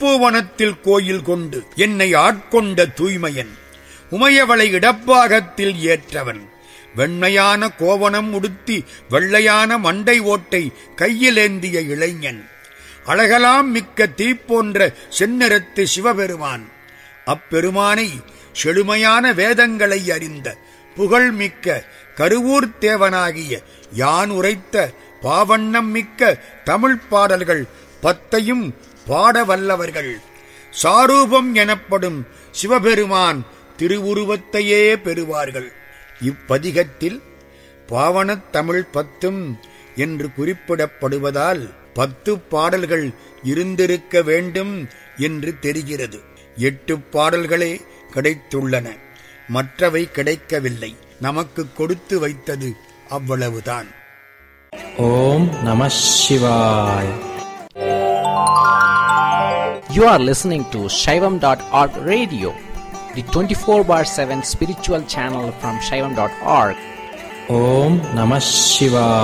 பூவனத்தில் கோயில் கொண்டு என்னை ஆட்கொண்ட தூய்மையன் உமையவளை இடப்பாகத்தில் ஏற்றவன் வெண்மையான கோவணம் உடுத்தி வெள்ளையான மண்டை ஓட்டை கையிலேந்திய இளைஞன் அழகலாம் மிக்க தீப்போன்ற செந்நிறத்து சிவபெருமான் அப்பெருமானை செழுமையான வேதங்களை அறிந்த புகழ்மிக்க கருவூர் தேவனாகிய யான் உரைத்த பாவண்ணம் மிக்க தமிழ்ப் பாடல்கள் பத்தையும் பாட வல்லவர்கள் சாரூபம் எனப்படும் சிவபெருமான் திருவுருவத்தையே பெறுவார்கள் இப்பதிகத்தில் பாவனத் தமிழ் பத்தும் என்று குறிப்பிடப்படுவதால் பத்து பாடல்கள் இருந்திருக்க வேண்டும் என்று தெரிகிறது எட்டு பாடல்களே கிடைத்துள்ளன மற்றவை கிடைக்கவில்லை நமக்கு கொடுத்து வைத்தது அவ்வளவுதான் ஓம் நம சிவாய் You are listening to Shaivam.org radio, the 24 bar 7 spiritual channel from Shaivam.org. ஓம் நம சிவாய்